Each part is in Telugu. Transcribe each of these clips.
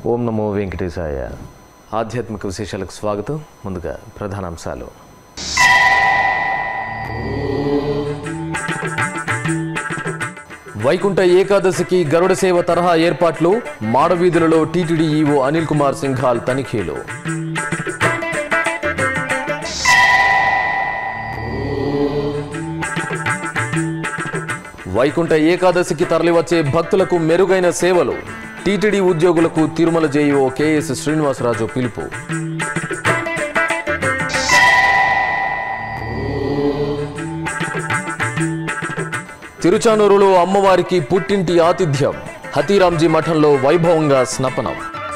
ఓం నమో వెంకటేశాయ ఆధ్యాత్మిక విశేషాలకు స్వాగతం ముందుగా ప్రధానాంశాలు వైకుంఠ ఏకాదశికి గరుడ సేవ తరహా ఏర్పాట్లు మాడవీధులలో టీటీడీ ఈవో అనిల్ కుమార్ సింఘాల్ తనిఖీలు వైకుంఠ ఏకాదశికి తరలివచ్చే భక్తులకు మెరుగైన సేవలు టీటీడీ ఉద్యోగులకు తిరుమల జేఈఓ కెఎస్ శ్రీనివాసరాజు పిలుపు తిరుచానూరులో అమ్మవారికి పుట్టింటి ఆతిథ్యం హతీరాంజీ మఠంలో వైభవంగా స్నపనం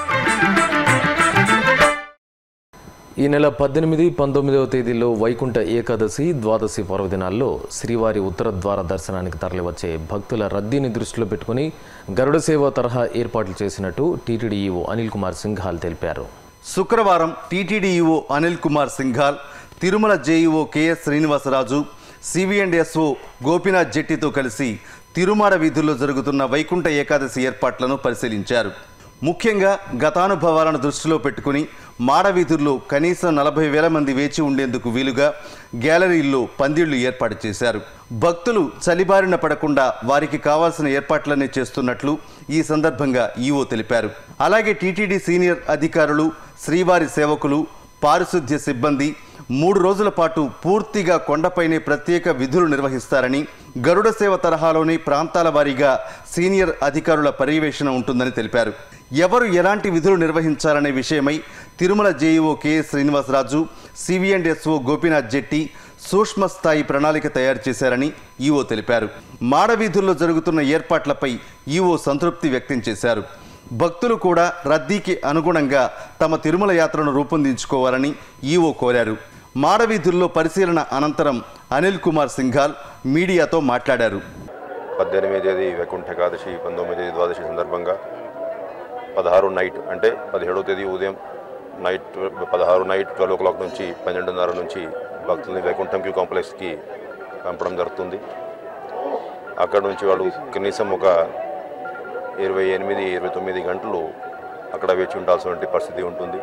ఈ నెల పద్దెనిమిది పంతొమ్మిదవ తేదీల్లో వైకుంఠ ఏకాదశి ద్వాదశి పర్వదినాల్లో శ్రీవారి ఉత్తర ద్వార దర్శనానికి తరలివచ్చే భక్తుల రద్దీని దృష్టిలో పెట్టుకుని గరుడ సేవ తరహా ఏర్పాట్లు చేసినట్టు టీటీడీ ఈవో అనిల్ కుమార్ సింఘాల్ తెలిపారు శుక్రవారం TTD EO Anil Kumar Singhal Tirumala JEO KS Srinivasaraju సివిఎండ్ఎస్ఓ గోపీనాథ్ జెట్టితో కలిసి తిరుమాడ వీధుల్లో జరుగుతున్న వైకుంఠ ఏకాదశి ఏర్పాట్లను పరిశీలించారు ముఖ్యంగా గతానుభవాలను దృష్టిలో పెట్టుకుని మాడ వీధుల్లో కనీసం నలభై వేల మంది వేచి ఉండేందుకు వీలుగా గ్యాలరీల్లో పందిళ్లు ఏర్పాటు చేశారు భక్తులు చలిబారిన పడకుండా వారికి కావాల్సిన ఏర్పాట్లన్నీ చేస్తున్నట్లు ఈ సందర్భంగా ఈవో తెలిపారు అలాగే టీటీడీ సీనియర్ అధికారులు శ్రీవారి సేవకులు పారిశుద్ధ్య సిబ్బంది మూడు రోజుల పాటు పూర్తిగా కొండపైనే ప్రత్యేక విధులు నిర్వహిస్తారని గరుడ సేవ తరహాలోని ప్రాంతాల వారీగా సీనియర్ అధికారుల పర్యవేక్షణ ఉంటుందని తెలిపారు ఎవరు ఎలాంటి విధులు నిర్వహించాలనే విషయమై తిరుమల జేఈఓ కెఎస్ శ్రీనివాసరాజు సివిఎండ్ఎస్ఓ గోపీనాథ్ జెట్టి సూక్ష్మ స్థాయి ప్రణాళిక తయారు చేశారని ఈవో తెలిపారు మాడవీధుల్లో జరుగుతున్న ఏర్పాట్లపై ఈవో సంతృప్తి వ్యక్తం చేశారు భక్తులు కూడా రద్దీకి అనుగుణంగా తమ తిరుమల యాత్రను రూపొందించుకోవాలని ఈవో కోరారు మాడవీధుల్లో పరిశీలన అనంతరం అనిల్ కుమార్ సింఘాల్ మీడియాతో మాట్లాడారు పద్దెనిమిది తేదీ వైకుంఠ ఏకాదశి పంతొమ్మిది తేదీ ద్వాదశి సందర్భంగా పదహారు నైట్ అంటే పదిహేడవ తేదీ ఉదయం నైట్ పదహారు నైట్ ట్వెల్వ్ ఓ క్లాక్ నుంచి పన్నెండున్నర నుంచి భక్తుల్ని వైకుంఠం క్యూ కాంప్లెక్స్కి పంపడం జరుగుతుంది అక్కడ నుంచి వాళ్ళు కనీసం ఒక ఇరవై ఎనిమిది ఇరవై తొమ్మిది గంటలు అక్కడ వేచి ఉండాల్సిన పరిస్థితి ఉంటుంది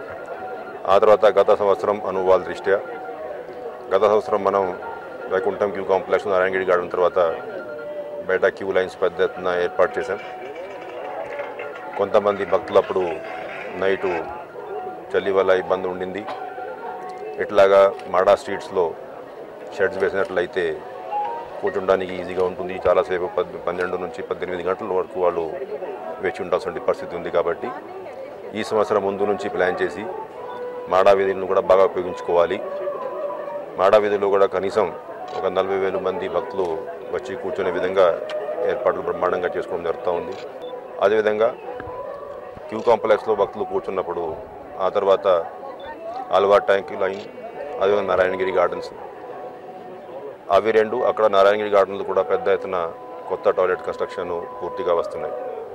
ఆ తర్వాత గత సంవత్సరం అనుభవాల దృష్ట్యా గత సంవత్సరం మనం Vaikuntham queue complex Narayanagiri garden తర్వాత బయట క్యూ లైన్స్ పెద్ద ఎత్తున ఏర్పాటు చేశాం కొంతమంది భక్తులు అప్పుడు నైటు చలి వల్ల ఇబ్బంది ఉండింది ఇట్లాగా మాడా స్ట్రీట్స్లో షెడ్స్ వేసినట్లయితే కూర్చుండడానికి ఈజీగా ఉంటుంది చాలాసేపు పద్ పన్నెండు నుంచి పద్దెనిమిది గంటల వరకు వాళ్ళు వేచి ఉండాల్సిన పరిస్థితి ఉంది కాబట్టి ఈ సంవత్సరం ముందు నుంచి ప్లాన్ చేసి మాడా వీధులను కూడా బాగా ఉపయోగించుకోవాలి మాడా వీధుల్లో కూడా కనీసం ఒక నలభై వేల మంది భక్తులు వచ్చి కూర్చునే విధంగా ఏర్పాట్లు బ్రహ్మాండంగా చేసుకోవడం జరుగుతూ ఉంది అదేవిధంగా క్యూ కాంప్లెక్స్లో భక్తులు కూర్చున్నప్పుడు ఆ తర్వాత ఆల్వా ట్యాంక్ లైన్ అదేవిధంగా నారాయణగిరి గార్డెన్స్ అవి రెండు అక్కడ నారాయణగిరి గార్డెన్లు కూడా పెద్ద ఎత్తున కొత్త టాయిలెట్ కన్స్ట్రక్షన్ పూర్తిగా వస్తున్నాయి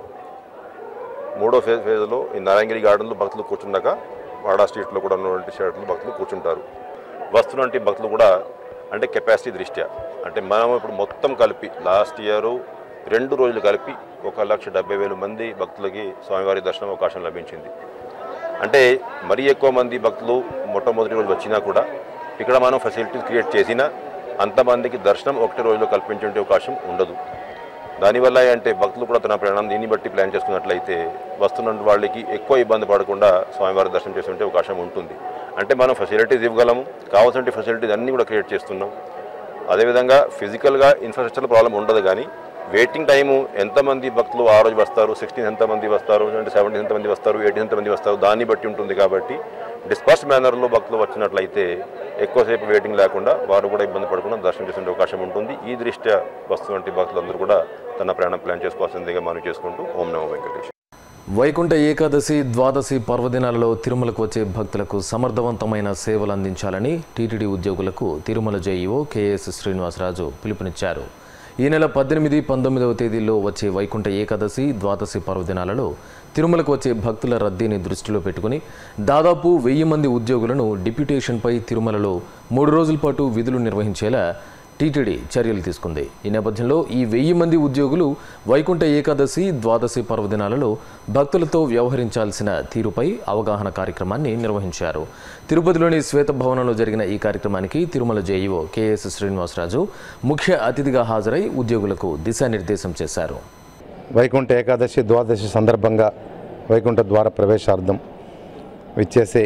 మూడో ఫేజ్ ఫేజ్లో ఈ నారాయణగిరి గార్డెన్లో భక్తులు కూర్చున్నాక వాడా స్ట్రీట్లో కూడా ఉన్నటువంటి షెడ్లు భక్తులు కూర్చుంటారు వస్తున్నటువంటి భక్తులు కూడా అంటే కెపాసిటీ దృష్ట్యా అంటే మనం ఇప్పుడు మొత్తం కలిపి లాస్ట్ ఇయర్ రెండు రోజులు కలిపి ఒక లక్ష డెబ్బై వేల మంది భక్తులకి స్వామివారి దర్శనం అవకాశం లభించింది అంటే మరీ ఎక్కువ మంది భక్తులు మొట్టమొదటి రోజు వచ్చినా కూడా ఇక్కడ మనం ఫెసిలిటీస్ క్రియేట్ చేసినా అంతమందికి దర్శనం ఒకటి రోజులో కల్పించే అవకాశం ఉండదు దానివల్ల అంటే భక్తులు కూడా తన ప్రయాణం దీన్ని బట్టి ప్లాన్ చేసుకున్నట్లయితే వస్తున్న వాళ్ళకి ఎక్కువ ఇబ్బంది పడకుండా స్వామివారి దర్శనం చేసుకుంటే అవకాశం ఉంటుంది అంటే మనం ఫెసిలిటీస్ ఇవ్వగలము కావాల్సిన ఫెసిలిటీస్ అన్నీ కూడా క్రియేట్ చేస్తున్నాం అదేవిధంగా ఫిజికల్గా ఇన్ఫ్రాస్ట్రక్చర్ ప్రాబ్లం ఉండదు కానీ వెయిటింగ్ టైము ఎంతమంది భక్తులు ఆ రోజు వస్తారు సిక్స్టీన్ ఎంతమంది వస్తారు అంటే సెవెంటీన్ ఎంతమంది వస్తారు ఎయిటీన్ ఎంతమంది వస్తారు దాన్ని బట్టి ఉంటుంది కాబట్టి డిస్పర్స్ మేనర్లో భక్తులు వచ్చినట్లయితే ఎక్కువసేపు వెయిటింగ్ లేకుండా వారు కూడా ఇబ్బంది పడకుండా దర్శనం చేసే అవకాశం ఉంటుంది ఈ దృష్ట్యా వస్తున్నటువంటి భక్తులందరూ కూడా తన ప్రయాణం ప్లాన్ చేసుకోవాల్సిందిగా మనం చేసుకుంటూ ఓం నమో వెంకటేష్ వైకుంఠ ఏకాదశి ద్వాదశి పర్వదినాలలో తిరుమలకు వచ్చే భక్తులకు సమర్థవంతమైన సేవలు అందించాలని టీటీడీ ఉద్యోగులకు తిరుమల జేఈఓ కెఎస్ శ్రీనివాసరాజు పిలుపునిచ్చారు ఈ నెల పద్దెనిమిది పంతొమ్మిదవ తేదీల్లో వచ్చే వైకుంఠ ఏకాదశి ద్వాదశి పర్వదినాలలో తిరుమలకు వచ్చే భక్తుల రద్దీని దృష్టిలో పెట్టుకుని దాదాపు వెయ్యి మంది ఉద్యోగులను డిప్యూటేషన్పై తిరుమలలో మూడు రోజుల పాటు విధులు నిర్వహించేలా టీటీడీ చర్యలు తీసుకుంది ఈ నేపథ్యంలో ఈ వెయ్యి మంది ఉద్యోగులు వైకుంఠ ఏకాదశి ద్వాదశి పర్వదినాలలో భక్తులతో వ్యవహరించాల్సిన తీరుపై అవగాహన కార్యక్రమాన్ని నిర్వహించారు తిరుపతిలోని శ్వేతభవనంలో జరిగిన ఈ కార్యక్రమానికి తిరుమల జేఈఓ కెఎస్ శ్రీనివాసరాజు ముఖ్య అతిథిగా హాజరై ఉద్యోగులకు దిశానిర్దేశం చేశారు వైకుంఠ ఏకాదశి ద్వాదశి సందర్భంగా వైకుంఠ ద్వార ప్రవేశార్థం విచ్చేసే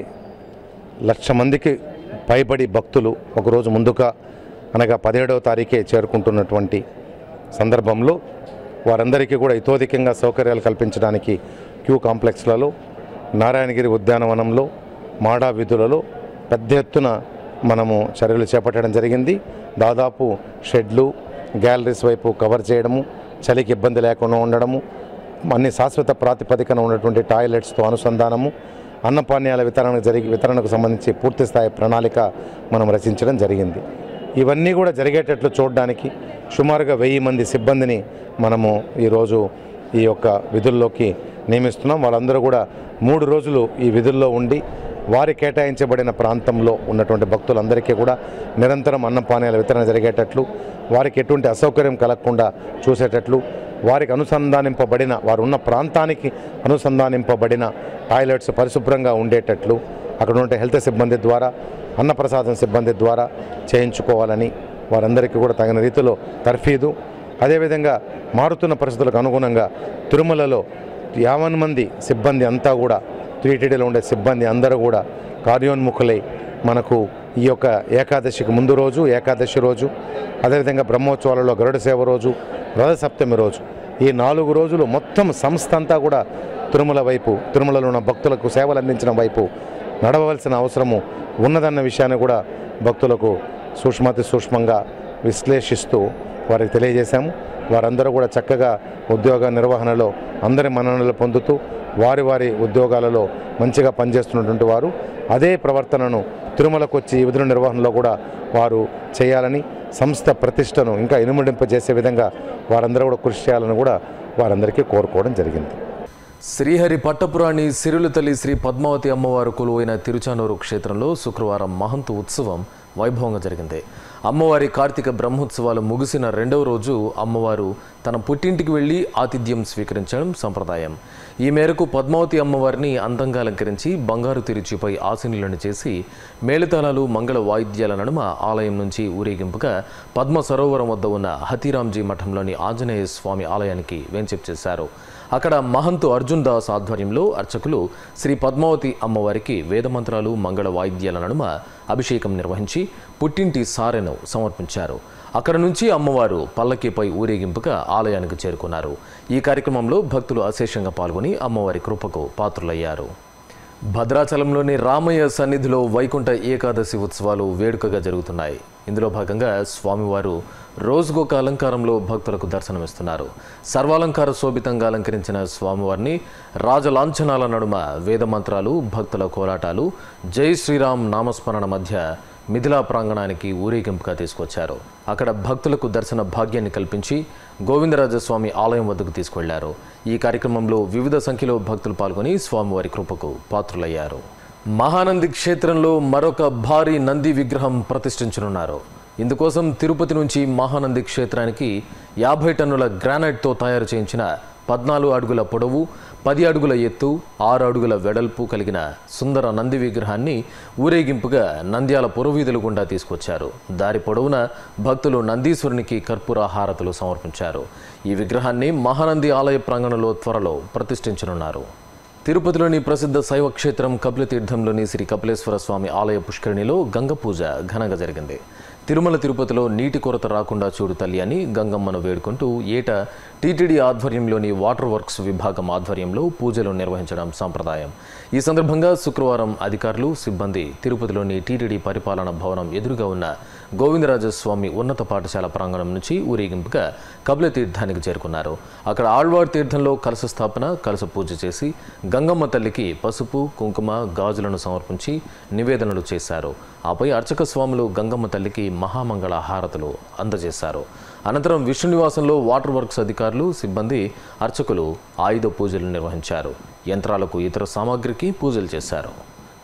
లక్ష మందికి పైబడి భక్తులు ఒకరోజు ముందుగా అనగా పదిహేడవ తారీఖే చేరుకుంటున్నటువంటి సందర్భంలో వారందరికీ కూడా ఇతోధికంగా సౌకర్యాలు కల్పించడానికి క్యూ కాంప్లెక్స్లలో నారాయణగిరి ఉద్యానవనంలో మాడా వీధులలో పెద్ద ఎత్తున మనము చర్యలు చేపట్టడం జరిగింది దాదాపు షెడ్లు గ్యాలరీస్ వైపు కవర్ చేయడము చలికి ఇబ్బంది లేకుండా ఉండడము అన్ని శాశ్వత ప్రాతిపదికన ఉన్నటువంటి టాయిలెట్స్తో అనుసంధానము అన్నపానీయాల వితరణ జరిగి వితరణకు సంబంధించి పూర్తి స్థాయి ప్రణాళిక మనం రచించడం జరిగింది ఇవన్నీ కూడా జరిగేటట్లు చూడడానికి సుమారుగా వెయ్యి మంది సిబ్బందిని మనము ఈరోజు ఈ యొక్క విధుల్లోకి నియమిస్తున్నాం వాళ్ళందరూ కూడా మూడు రోజులు ఈ విధుల్లో ఉండి వారి కేటాయించబడిన ప్రాంతంలో ఉన్నటువంటి భక్తులందరికీ కూడా నిరంతరం అన్నపానీయాల వితరణ జరిగేటట్లు వారికి ఎటువంటి అసౌకర్యం కలగకుండా చూసేటట్లు వారికి అనుసంధానింపబడిన వారు ఉన్న ప్రాంతానికి అనుసంధానింపబడిన టాయిలెట్స్ పరిశుభ్రంగా ఉండేటట్లు అక్కడ ఉండే హెల్త్ సిబ్బంది ద్వారా అన్నప్రసాదం సిబ్బంది ద్వారా చేయించుకోవాలని వారందరికీ కూడా తగిన రీతిలో తర్ఫీదు అదేవిధంగా మారుతున్న పరిస్థితులకు అనుగుణంగా తిరుమలలో యావన్ మంది సిబ్బంది అంతా కూడా టీటీడీలో ఉండే సిబ్బంది అందరూ కూడా కార్యోన్ముఖులై మనకు ఈ యొక్క ఏకాదశికి ముందు రోజు ఏకాదశి రోజు అదేవిధంగా బ్రహ్మోత్సవాలలో గరుడ సేవ రోజు రథసప్తమి రోజు ఈ నాలుగు రోజులు మొత్తం సంస్థ అంతా కూడా తిరుమల వైపు తిరుమలలో ఉన్న భక్తులకు సేవలు అందించిన వైపు నడవవలసిన అవసరము ఉన్నదన్న విషయాన్ని కూడా భక్తులకు సూక్ష్మాతి సూక్ష్మంగా విశ్లేషిస్తూ వారికి తెలియజేశాము వారందరూ కూడా చక్కగా ఉద్యోగ నిర్వహణలో అందరి మన్ననలు పొందుతూ వారి వారి ఉద్యోగాలలో మంచిగా పనిచేస్తున్నటువంటి వారు అదే ప్రవర్తనను తిరుమలకు వచ్చి ఈ విధుల నిర్వహణలో కూడా వారు చేయాలని సంస్థ ప్రతిష్టను ఇంకా ఇనుమడింపజేసే విధంగా వారందరూ కూడా కృషి చేయాలని కూడా వారందరికీ కోరుకోవడం జరిగింది శ్రీహరి పట్టపురాణి సిరుల తల్లి శ్రీ పద్మావతి అమ్మవారు కొలువైన తిరుచానూరు క్షేత్రంలో శుక్రవారం మహంతు ఉత్సవం వైభవంగా జరిగింది అమ్మవారి కార్తీక బ్రహ్మోత్సవాలు ముగిసిన రెండవ రోజు అమ్మవారు తన పుట్టింటికి వెళ్లి ఆతిథ్యం స్వీకరించడం సంప్రదాయం ఈ మేరకు పద్మావతి అమ్మవారిని అందంగా అలంకరించి బంగారు తిరుచిపై ఆసీనులను చేసి మేళతాళాలు మంగళ వాయిద్యాల నడుమ ఆలయం నుంచి ఊరేగింపుగా పద్మ సరోవరం వద్ద ఉన్న హతీరాంజీ మఠంలోని ఆంజనేయ స్వామి ఆలయానికి వేంచేపు చేశారు అక్కడ మహంతు అర్జున్ దాస్ ఆధ్వర్యంలో అర్చకులు శ్రీ పద్మావతి అమ్మవారికి వేదమంత్రాలు మంగళ వాయిద్యాల నడుమ అభిషేకం నిర్వహించి పుట్టింటి సారెను సమర్పించారు అక్కడ నుంచి అమ్మవారు పల్లకీపై ఊరేగింపుగా ఆలయానికి చేరుకున్నారు ఈ కార్యక్రమంలో భక్తులు అశేషంగా పాల్గొని అమ్మవారి కృపకు పాత్రులయ్యారు భద్రాచలంలోని రామయ్య సన్నిధిలో వైకుంఠ ఏకాదశి ఉత్సవాలు వేడుకగా జరుగుతున్నాయి ఇందులో భాగంగా స్వామివారు రోజుకొక అలంకారంలో భక్తులకు దర్శనమిస్తున్నారు సర్వాలంకార శోభితంగా అలంకరించిన స్వామివారిని రాజలాంఛనాల నడుమ వేదమంత్రాలు భక్తుల కోలాటాలు జై శ్రీరామ్ నామస్మరణ మధ్య మిథిలా ప్రాంగణానికి ఊరేగింపుగా తీసుకొచ్చారు అక్కడ భక్తులకు దర్శన భాగ్యాన్ని కల్పించి గోవిందరాజస్వామి ఆలయం వద్దకు తీసుకెళ్లారు ఈ కార్యక్రమంలో వివిధ సంఖ్యలో భక్తులు పాల్గొని స్వామివారి కృపకు పాత్రులయ్యారు మహానంది క్షేత్రంలో మరొక భారీ నంది విగ్రహం ప్రతిష్ఠించనున్నారు ఇందుకోసం తిరుపతి నుంచి మహానంది క్షేత్రానికి యాభై టన్నుల గ్రానైట్తో తయారు చేయించిన పద్నాలుగు అడుగుల పొడవు పది అడుగుల ఎత్తు ఆరు అడుగుల వెడల్పు కలిగిన సుందర నంది విగ్రహాన్ని ఊరేగింపుగా నంద్యాల పురవీధుల గుండా తీసుకొచ్చారు దారి పొడవున భక్తులు నందీశ్వరునికి కర్పూర హారతులు సమర్పించారు ఈ విగ్రహాన్ని మహానంది ఆలయ ప్రాంగణంలో త్వరలో ప్రతిష్ఠించనున్నారు తిరుపతిలోని ప్రసిద్ధ శైవ క్షేత్రం కపిలతీర్థంలోని శ్రీ కపిలేశ్వర స్వామి ఆలయ పుష్కరిణిలో గంగ పూజ ఘనంగా జరిగింది తిరుమల తిరుపతిలో నీటి కొరత రాకుండా చూడు తల్లి అని గంగమ్మను వేడుకుంటూ ఏటా టీటీడీ ఆధ్వర్యంలోని వాటర్ వర్క్స్ విభాగం ఆధ్వర్యంలో పూజలు నిర్వహించడం సంప్రదాయం ఈ సందర్భంగా శుక్రవారం అధికారులు సిబ్బంది తిరుపతిలోని టీటీడీ పరిపాలన భవనం ఎదురుగా ఉన్న గోవిందరాజస్వామి ఉన్నత పాఠశాల ప్రాంగణం నుంచి ఊరేగింపుగా కపిల తీర్థానికి చేరుకున్నారు అక్కడ ఆళ్వార్ తీర్థంలో కలశ స్థాపన కలశ పూజ చేసి గంగమ్మ తల్లికి పసుపు కుంకుమ గాజులను సమర్పించి నివేదనలు చేశారు ఆపై అర్చక స్వాములు గంగమ్మ తల్లికి మహామంగళ హారతులు అందజేశారు అనంతరం విష్ణునివాసంలో వాటర్ వర్క్స్ అధికారులు సిబ్బంది అర్చకులు ఆయుధ పూజలు నిర్వహించారు యంత్రాలకు ఇతర సామాగ్రికి పూజలు చేశారు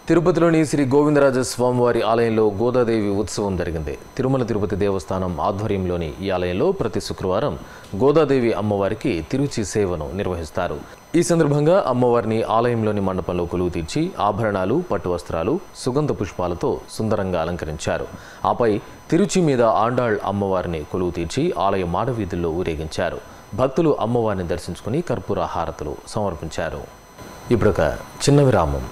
తిరుపతిలోని శ్రీ గోవిందరాజ స్వామివారి ఆలయంలో గోదాదేవి ఉత్సవం జరిగింది తిరుమల తిరుపతి దేవస్థానం ఆధ్వర్యంలోని ఈ ఆలయంలో ప్రతి శుక్రవారం గోదాదేవి అమ్మవారికి తిరుచి సేవను నిర్వహిస్తారు ఈ సందర్భంగా అమ్మవారిని ఆలయంలోని మండపంలో కొలువు తీర్చి ఆభరణాలు పట్టు వస్త్రాలు సుగంధ పుష్పాలతో సుందరంగా అలంకరించారు ఆపై తిరుచి మీద ఆండాళ్ అమ్మవారిని కొలువు తీర్చి ఆలయ మాడవీధుల్లో ఊరేగించారు భక్తులు అమ్మవారిని దర్శించుకుని కర్పూర హారతులు సమర్పించారు ఇప్పుడొక చిన్న విరామం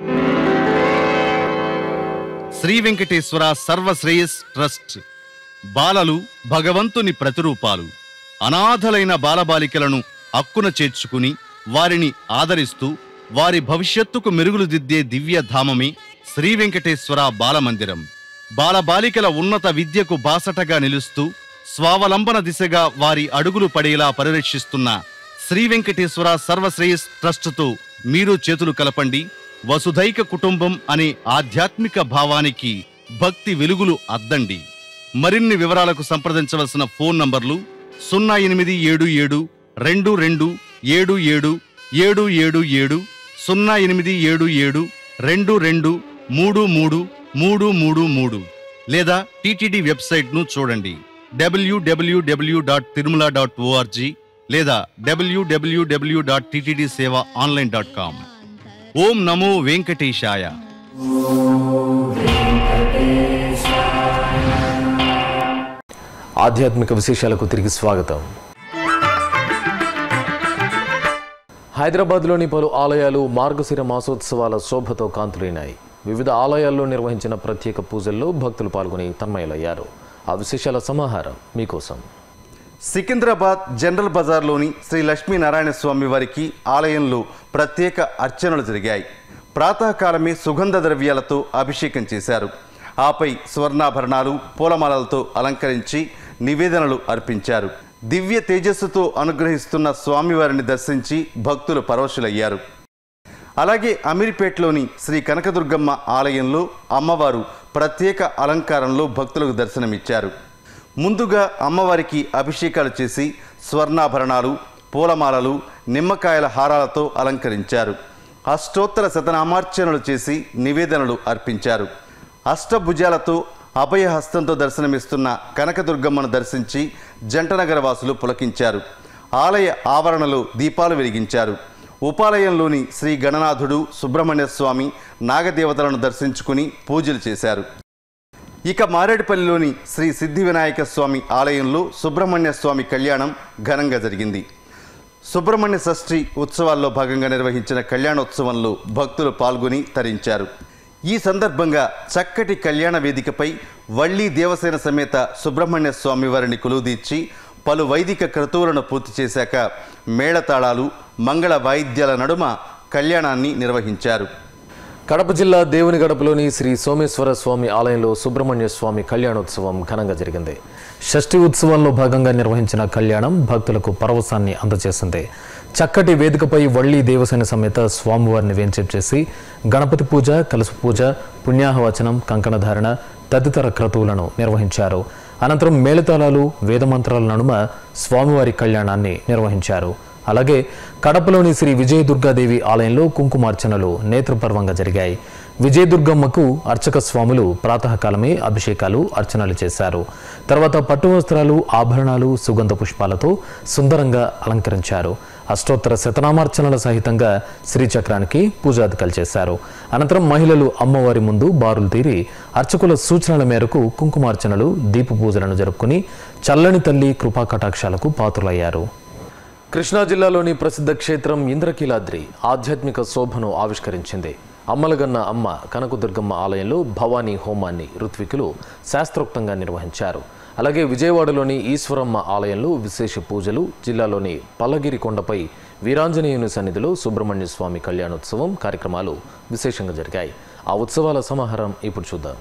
శ్రీ వెంకటేశ్వర సర్వశ్రేయస్ ట్రస్ట్ బాలలు భగవంతుని ప్రతిరూపాలు అనాథలైన బాలబాలికలను అక్కున చేర్చుకుని వారిని ఆదరిస్తూ వారి భవిష్యత్తుకు మెరుగులు దిద్దే దివ్య ధామమే శ్రీ వెంకటేశ్వర బాలమందిరం బాలబాలికల ఉన్నత విద్యకు బాసటగా నిలుస్తూ స్వావలంబన దిశగా వారి అడుగులు పడేలా పరిరక్షిస్తున్న శ్రీ వెంకటేశ్వర సర్వశ్రేయస్ ట్రస్టుతో మీరు చేతులు కలపండి వసుధైక కుటుంబం అనే ఆధ్యాత్మిక భావానికి భక్తి వెలుగులు అద్దండి మరిన్ని వివరాలకు సంప్రదించవలసిన ఫోన్ నంబర్లు సున్నా ఎనిమిది ఏడు ఏడు రెండు రెండు ఏడు ఏడు ఏడు ఏడు ఏడు సున్నా ఎనిమిది ఏడు ఏడు రెండు రెండు మూడు మూడు మూడు మూడు మూడు లేదా టీటీడీ వెబ్సైట్ను చూడండి డబ్ల్యూడబ్ల్యూడబ్ల్యూ డాట్ తిరుమల డాట్ ఓఆర్జీ లేదా డబ్ల్యూడబ్ల్యూడబ్ల్యూ dot TTD Seva online dot com ఓం నమో వెంకటేశాయ ఆధ్యాత్మిక విశేషాలకు తిరిగి స్వాగతం హైదరాబాద్లోని పలు ఆలయాలు మార్గశిర మాసోత్సవాల శోభతో కాంతులైనాయి వివిధ ఆలయాల్లో నిర్వహించిన ప్రత్యేక పూజల్లో భక్తులు పాల్గొని తన్మయులయ్యారు ఆ విశేషాల సమాహారం మీకోసం సికింద్రాబాద్ జనరల్ బజార్లోని శ్రీ లక్ష్మీనారాయణ స్వామి వారికి ఆలయంలో ప్రత్యేక అర్చనలు జరిగాయి ప్రాతకాలమే సుగంధ ద్రవ్యాలతో అభిషేకం చేశారు ఆపై స్వర్ణాభరణాలు పూలమాలలతో అలంకరించి నివేదనలు అర్పించారు దివ్య తేజస్సుతో అనుగ్రహిస్తున్న స్వామివారిని దర్శించి భక్తులు పరవశులయ్యారు అలాగే అమీర్పేట్లోని శ్రీ కనకదుర్గమ్మ ఆలయంలో అమ్మవారు ప్రత్యేక అలంకారంలో భక్తులకు దర్శనమిచ్చారు ముందుగా అమ్మవారికి అభిషేకాలు చేసి స్వర్ణాభరణాలు పూలమాలలు నిమ్మకాయల హారాలతో అలంకరించారు అష్టోత్తర శతనామార్చనలు చేసి నివేదనలు అర్పించారు అష్టభుజాలతో అభయహస్తంతో దర్శనమిస్తున్న కనకదుర్గమ్మను దర్శించి జంటనగర వాసులు పులకించారు ఆలయ ఆవరణలో దీపాలు వెలిగించారు ఉపాలయంలోని శ్రీ గణనాథుడు సుబ్రహ్మణ్య స్వామి నాగదేవతలను దర్శించుకుని పూజలు చేశారు ఇక మారేడుపల్లిలోని శ్రీ సిద్ధి వినాయక స్వామి ఆలయంలో సుబ్రహ్మణ్య స్వామి కళ్యాణం ఘనంగా జరిగింది సుబ్రహ్మణ్య షష్ఠి ఉత్సవాల్లో భాగంగా నిర్వహించిన కళ్యాణోత్సవంలో భక్తులు పాల్గొని తరించారు ఈ సందర్భంగా చక్కటి కళ్యాణ వేదికపై వళ్ళీ దేవసేన సమేత సుబ్రహ్మణ్య స్వామి వారిని కొలువుదీర్చి పలు వైదిక క్రతువులను పూర్తి చేశాక మేళతాళాలు మంగళ వాయిద్యాల నడుమ కళ్యాణాన్ని నిర్వహించారు కడప జిల్లా దేవుని గడపలోని శ్రీ సోమేశ్వర స్వామి ఆలయంలో సుబ్రహ్మణ్య స్వామి కళ్యాణోత్సవం ఘనంగా జరిగింది షష్ఠి ఉత్సవంలో భాగంగా నిర్వహించిన కళ్యాణం భక్తులకు పరవశాన్ని అందజేసింది చక్కటి వేదికపై వళ్ళీ దేవసేన సమేత స్వామివారిని వేంచేపు చేసి గణపతి పూజ కలశ పూజ పుణ్యాహవచనం కంకణధారణ తదితర క్రతువులను నిర్వహించారు అనంతరం మేళతాళాలు వేదమంత్రాల నడుమ స్వామివారి కళ్యాణాన్ని నిర్వహించారు అలాగే కడపలోని శ్రీ విజయదుర్గాదేవి ఆలయంలో కుంకుమార్చనలు నేత్రపర్వంగా జరిగాయి విజయదుర్గమ్మకు అర్చక స్వాములు ప్రాతకాలమే అభిషేకాలు అర్చనలు చేశారు తర్వాత పట్టు వస్త్రాలు ఆభరణాలు సుగంధ పుష్పాలతో సుందరంగా అలంకరించారు అష్టోత్తర శతనామార్చనల సహితంగా శ్రీచక్రానికి పూజాధికలు చేశారు అనంతరం మహిళలు అమ్మవారి ముందు బారులు తీరి అర్చకుల సూచనల మేరకు కుంకుమార్చనలు దీప పూజలను జరుపుకుని చల్లని తల్లి కృపా కటాక్షాలకు పాత్రులయ్యారు కృష్ణా జిల్లాలోని ప్రసిద్ధ క్షేత్రం ఇంద్రకీలాద్రి ఆధ్యాత్మిక శోభను ఆవిష్కరించింది అమ్మలగన్న అమ్మ కనకదుర్గమ్మ ఆలయంలో భవానీ హోమాన్ని ఋత్వికులు శాస్త్రోక్తంగా నిర్వహించారు అలాగే విజయవాడలోని ఈశ్వరమ్మ ఆలయంలో విశేష పూజలు జిల్లాలోని పల్లగిరి కొండపై వీరాంజనేయుని సన్నిధిలో సుబ్రహ్మణ్య స్వామి కళ్యాణోత్సవం కార్యక్రమాలు విశేషంగా జరిగాయి ఆ ఉత్సవాల సమాహారం ఇప్పుడు చూద్దాం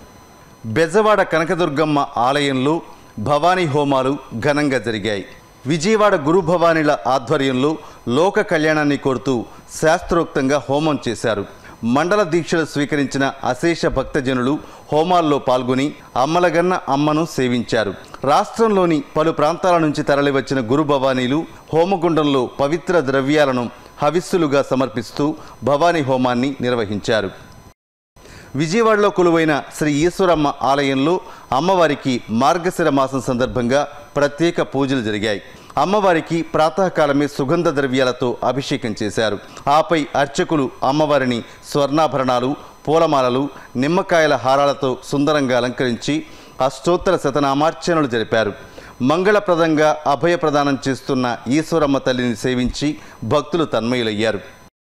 బెజవాడ కనకదుర్గమ్మ ఆలయంలో భవానీ హోమాలు ఘనంగా జరిగాయి విజయవాడ గురు భవానీల ఆధ్వర్యంలో లోక కళ్యాణాన్ని కోరుతూ శాస్త్రోక్తంగా హోమం చేశారు మండల దీక్షలు స్వీకరించిన అశేష భక్తజనులు హోమాల్లో పాల్గొని అమ్మలగన్న అమ్మను సేవించారు రాష్ట్రంలోని పలు ప్రాంతాల నుంచి తరలివచ్చిన గురు భవానీలు హోమగుండంలో పవిత్ర ద్రవ్యాలను హవిస్సులుగా సమర్పిస్తూ భవానీ హోమాన్ని నిర్వహించారు విజయవాడలో కొలువైన శ్రీ ఈశ్వరమ్మ ఆలయంలో అమ్మవారికి మార్గశిర మాసం సందర్భంగా ప్రత్యేక పూజలు జరిగాయి అమ్మవారికి ప్రాతకాలమే సుగంధ ద్రవ్యాలతో అభిషేకం చేశారు ఆపై అర్చకులు అమ్మవారిని స్వర్ణాభరణాలు పూలమాలలు నిమ్మకాయల హారాలతో సుందరంగా అలంకరించి అష్టోత్తర శతనామార్చనలు జరిపారు మంగళప్రదంగా అభయ ప్రదానం చేస్తున్న ఈశ్వరమ్మ తల్లిని సేవించి భక్తులు తన్మయులయ్యారు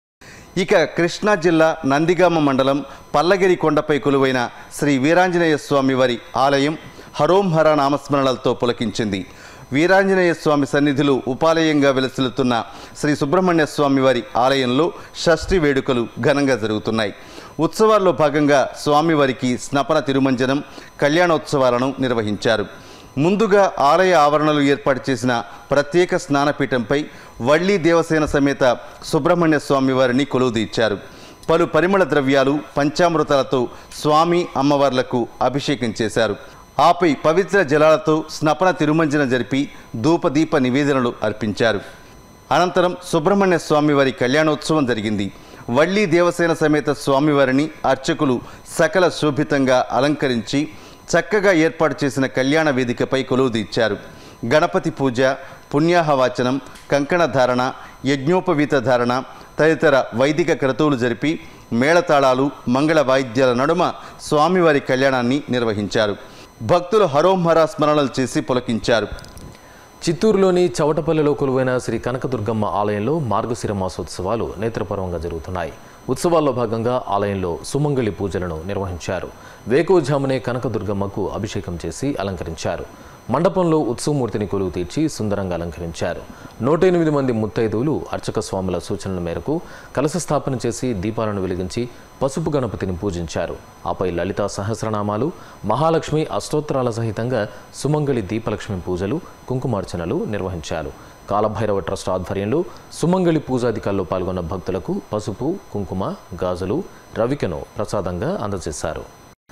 ఇక కృష్ణా జిల్లా నందిగామ మండలం పల్లగిరి కొండపై కొలువైన శ్రీ వీరాంజనేయ స్వామి వారి ఆలయం హరోం హర నామస్మరణలతో పులకించింది వీరాంజనేయ స్వామి సన్నిధిలో ఉపాలయంగా వెలసిల్లుతున్న శ్రీ సుబ్రహ్మణ్య స్వామి వారి ఆలయంలో షష్ఠి వేడుకలు ఘనంగా జరుగుతున్నాయి ఉత్సవాల్లో భాగంగా స్వామివారికి స్నపన తిరుమంజనం కళ్యాణోత్సవాలను నిర్వహించారు ముందుగా ఆలయ ఆవరణలో ఏర్పాటు చేసిన ప్రత్యేక స్నానపీఠంపై వళ్ళీ దేవసేన సమేత సుబ్రహ్మణ్య స్వామి వారిని కొలువుదీర్చారు పలు పరిమళ ద్రవ్యాలు పంచామృతాలతో స్వామి అమ్మవార్లకు అభిషేకం చేశారు ఆపై పవిత్ర జలాలతో స్నపన తిరుమంజన జరిపి ధూపదీప నివేదనలు అర్పించారు అనంతరం సుబ్రహ్మణ్య స్వామివారి కళ్యాణోత్సవం జరిగింది వళ్ళీ దేవసేన సమేత స్వామివారిని అర్చకులు సకల శోభితంగా అలంకరించి చక్కగా ఏర్పాటు చేసిన కళ్యాణ వేదికపై కొలువుదీర్చారు గణపతి పూజ పుణ్యాహవాచనం కంకణ ధారణ యజ్ఞోపవీత ధారణ తదితర వైదిక క్రతువులు జరిపి మేళతాళాలు మంగళ వాయిద్యాల నడుమ స్వామివారి కళ్యాణాన్ని నిర్వహించారు భక్తులు హరోంహర స్మరణలు చేసి పులకించారు చిత్తూరులోని చవటపల్లిలో కొలువైన శ్రీ కనకదుర్గమ్మ ఆలయంలో మార్గశిర మాసోత్సవాలు నేత్రపరంగా జరుగుతున్నాయి ఉత్సవాల్లో భాగంగా ఆలయంలో సుమంగళి పూజలను నిర్వహించారు వేకువజామునే కనకదుర్గమ్మకు అభిషేకం చేసి అలంకరించారు మండపంలో ఉత్సవమూర్తిని కొలువు తీర్చి సుందరంగా అలంకరించారు నూట ఎనిమిది మంది ముత్తైదువులు అర్చక స్వాముల సూచనల మేరకు కలశ స్థాపన చేసి దీపాలను వెలిగించి పసుపు గణపతిని పూజించారు ఆపై లలితా సహస్రనామాలు మహాలక్ష్మి అష్టోత్తరాల సహితంగా సుమంగళి దీపలక్ష్మి పూజలు కుంకుమార్చనలు నిర్వహించారు కాలభైరవ ట్రస్ట్ ఆధ్వర్యంలో సుమంగళి పూజాధికారులు పాల్గొన్న భక్తులకు పసుపు కుంకుమ గాజులు రవికను ప్రసాదంగా అందజేశారు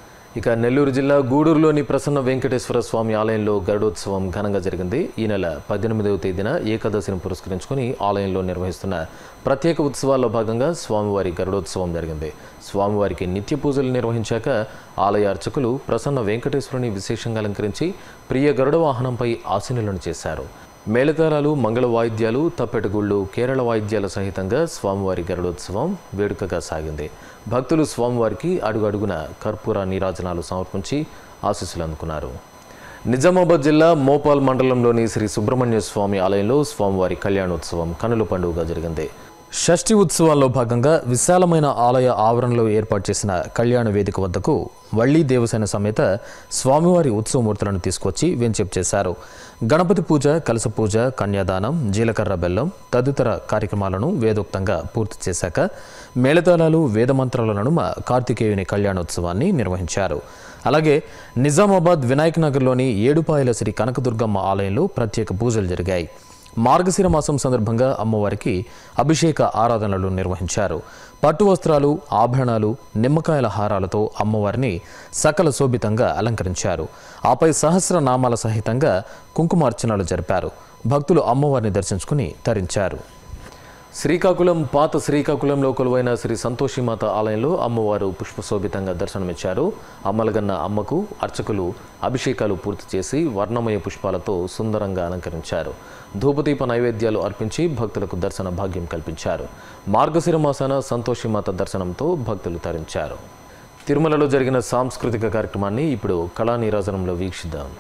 ఇక నెల్లూరు జిల్లా గూడూరులోని ప్రసన్న వెంకటేశ్వర స్వామి ఆలయంలో గరుడోత్సవం ఘనంగా జరిగింది ఈ నెల పద్దెనిమిదవ తేదీన ఏకాదశిని పురస్కరించుకుని ఆలయంలో నిర్వహిస్తున్న ప్రత్యేక ఉత్సవాల్లో భాగంగా స్వామివారి గరుడోత్సవం జరిగింది స్వామివారికి నిత్య పూజలు నిర్వహించాక ఆలయ అర్చకులు ప్రసన్న వెంకటేశ్వరుని విశేషంగా అలంకరించి ప్రియ గరుడ వాహనంపై ఆశీనులను చేశారు మేళతాళాలు మంగళ వాయిద్యాలు తప్పెటగుళ్ళు కేరళ వాయిద్యాల సహితంగా స్వామివారి గరుడోత్సవం వేడుకగా సాగింది భక్తులు స్వామివారికి అడుగడుగున కర్పూర నీరాజనాలు సమర్పించి ఆశీస్సులు అందుకున్నారు నిజామాబాద్ జిల్లా మోపాల్ మండలంలోని శ్రీ సుబ్రహ్మణ్య స్వామి ఆలయంలో స్వామివారి కళ్యాణోత్సవం కనుల పండుగగా జరిగింది షష్ఠి ఉత్సవాల్లో భాగంగా విశాలమైన ఆలయ ఆవరణలో ఏర్పాటు చేసిన కళ్యాణ వేదిక వద్దకు వళ్ళీ దేవసేన సమేత స్వామివారి ఉత్సవమూర్తులను తీసుకొచ్చి వెంచేపు చేశారు గణపతి పూజ కలస పూజ కన్యాదానం జీలకర్ర బెల్లం తదితర కార్యక్రమాలను వేదోక్తంగా పూర్తి చేశాక మేళతాళాలు వేదమంత్రాల నడుమ కార్తికేయుని కళ్యాణోత్సవాన్ని నిర్వహించారు అలాగే నిజామాబాద్ వినాయక్ నగర్లోని ఏడుపాయల శ్రీ కనకదుర్గమ్మ ఆలయంలో ప్రత్యేక పూజలు జరిగాయి మార్గశిర మాసం సందర్భంగా అమ్మవారికి అభిషేక ఆరాధనలు నిర్వహించారు పట్టు వస్త్రాలు ఆభరణాలు నిమ్మకాయల హారాలతో అమ్మవారిని సకల శోభితంగా అలంకరించారు ఆపై సహస్ర నామాల సహితంగా కుంకుమార్చనలు జరిపారు భక్తులు అమ్మవారిని దర్శించుకుని తరించారు శ్రీకాకుళం పాత శ్రీకాకుళంలో కొలువైన శ్రీ సంతోషిమాత ఆలయంలో అమ్మవారు పుష్పశోభితంగా దర్శనమిచ్చారు అమ్మలగన్న అమ్మకు అర్చకులు అభిషేకాలు పూర్తి చేసి వర్ణమయ పుష్పాలతో సుందరంగా అలంకరించారు ధూపదీప నైవేద్యాలు అర్పించి భక్తులకు దర్శన భాగ్యం కల్పించారు మార్గశిర మాసాన సంతోషిమాత దర్శనంతో భక్తులు తరించారు తిరుమలలో జరిగిన సాంస్కృతిక కార్యక్రమాన్ని ఇప్పుడు కళా నీరాజనంలో వీక్షిద్దాం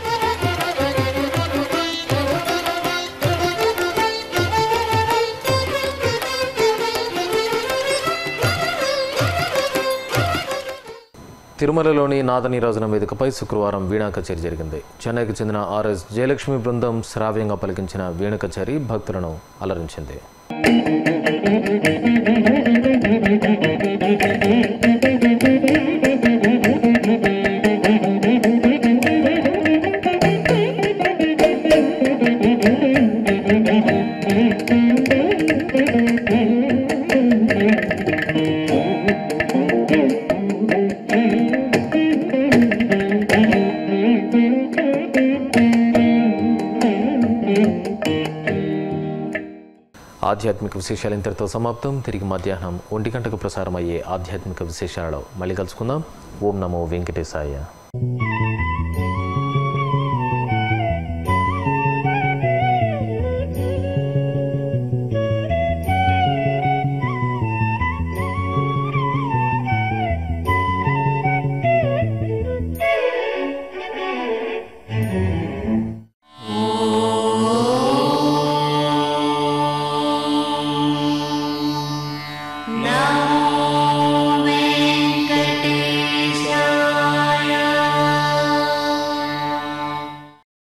తిరుమలలోని నాదనీరాజనం వేదికపై శుక్రవారం వీణా కచేరీ జరిగింది చెన్నైకి చెందిన ఆర్ఎస్ జయలక్ష్మి బృందం శ్రావ్యంగా పలికించిన వీణ కచేరీ భక్తులను అలరించింది ఆధ్యాత్మిక విశేషాలు ఇంతటితో సమాప్తం తిరిగి మధ్యాహ్నం ఒంటి గంటకు ప్రసారం అయ్యే ఆధ్యాత్మిక విశేషాలలో మళ్ళీ కలుసుకుందాం ఓం నమో వెంకటేశాయ thank you